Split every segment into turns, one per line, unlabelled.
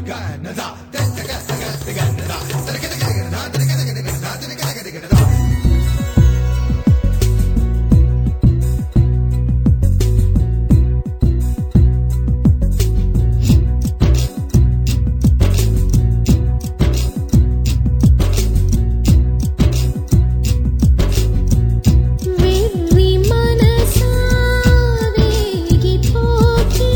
వెర్రి మనసా వేగిపోకి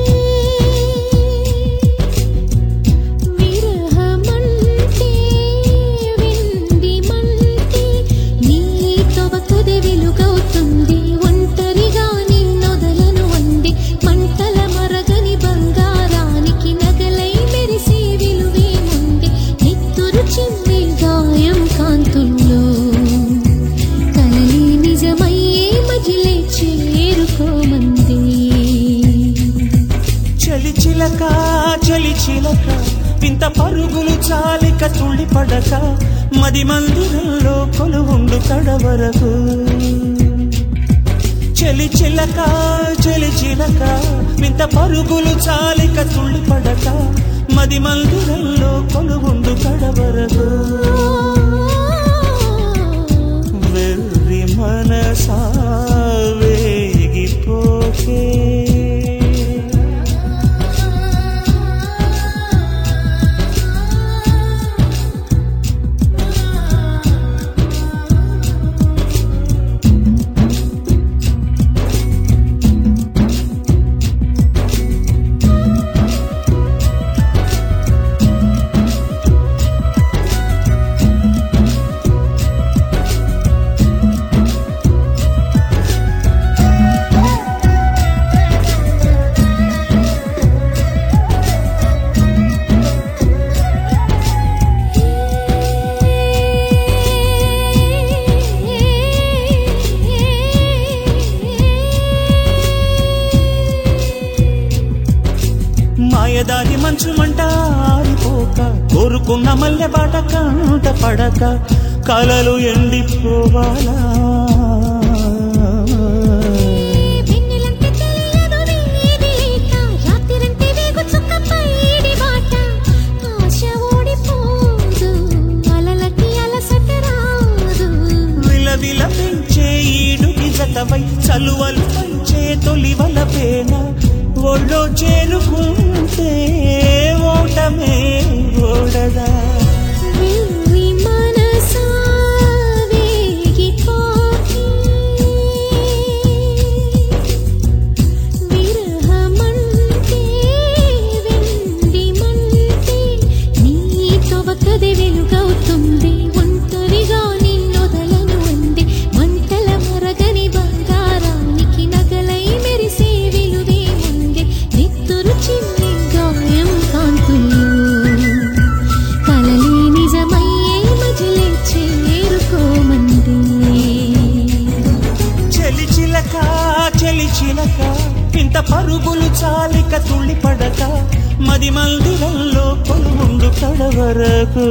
విరహమంటే విండి మంటే నీతో తుది వెలుగవుతుంది ఒంటరిగా నిన్నొదలను వండి మంటల మరగని బంగారానికి నగలై మెరిసే విలువేముంది నిత్తురు చిందే గాయం కాంతుల్లో కలలి నిజమయ్యే మజిలే చేరుకోమంది
చలి చిలక చలి చిలక ఇంత పరుగులు చాలిక తుళ్ళి పడక మది మందిరంలో కొలువుండు కడవరకు చలి చిలక చలి చిలక ఇంత పరుగులు చాలిక తుళ్ళి పడక మది మందిరంలో కొలువుండు కడవరకు వెర్రి మనసా వేగిపోకే మాయదారి మంచు మంట ఆరిపోక కోరుకున్న మల్లె బాట కంట పడక కలలు ఎండిపోవాలా
వెన్నెలంటే తెలియదు వేడి లేక రాత్రిరంటే వేగు చుక్క పైడి బాట ఆశ ఓడిపోదు అలలకి అలసట రాదు
విలవిల పెంచే ఈడుకి జతవై చలువలు పంచే తొలి వలపేన ఒళ్ళో చేరుకుంటే ఓటమే ఓడదా
వెర్రి మనసా వేగిపోకి విరహమంటే వెండి మంటే నీతో తుది వెలుగవుతుంది ఒంటరిగా నిన్నొదలను అంది మంటల మరగని బంగారానికి నగలై మెరిసే విలువే ఉంది నిత్తురు చిన్ని గాయం కాంతుల్లో కలలే నిజమయ్యే మజిలే చేరుకోమంది
చలి చిలక చలి చిలక ఇంత పరుగులు చాలిక తుళ్ళి పడక మది మందిరంలో కొలువుండు కడవరకు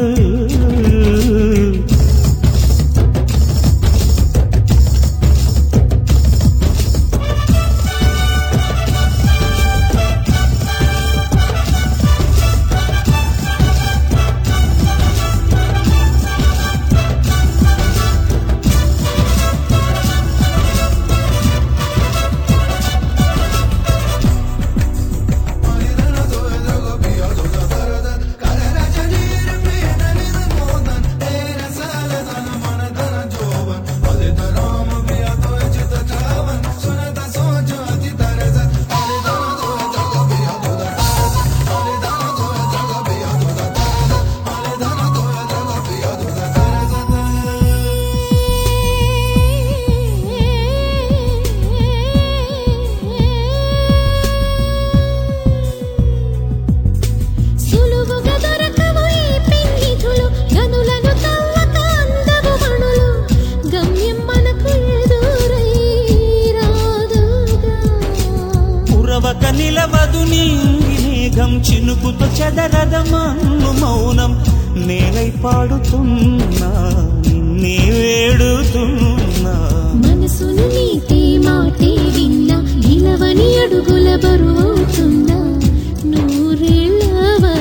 సులువుగా దొరకవు ఈ పెన్నిధులు గనులను తవ్వక అందవు మణులు గమ్యం మనకు ఎదురై రాదుగా
ఉరవక నిలవదు నీంగి మేఘం చినుకుతో చెదరద మన్ను మౌనం నేలై పాడుతున్నా నిన్నే వేడుతున్నా
మనసును నీటి మాటే విన్నా నిలవని అడుగుల బరువుతున్నా నూరేళ్ళ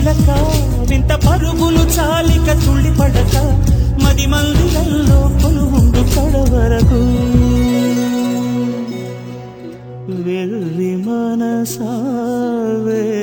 చిలక వింత పరుగులు చాలిక తుళ్ళి పడక మది మందిరల్లో కొలువుండు కడవరకు వెర్రి మనసావే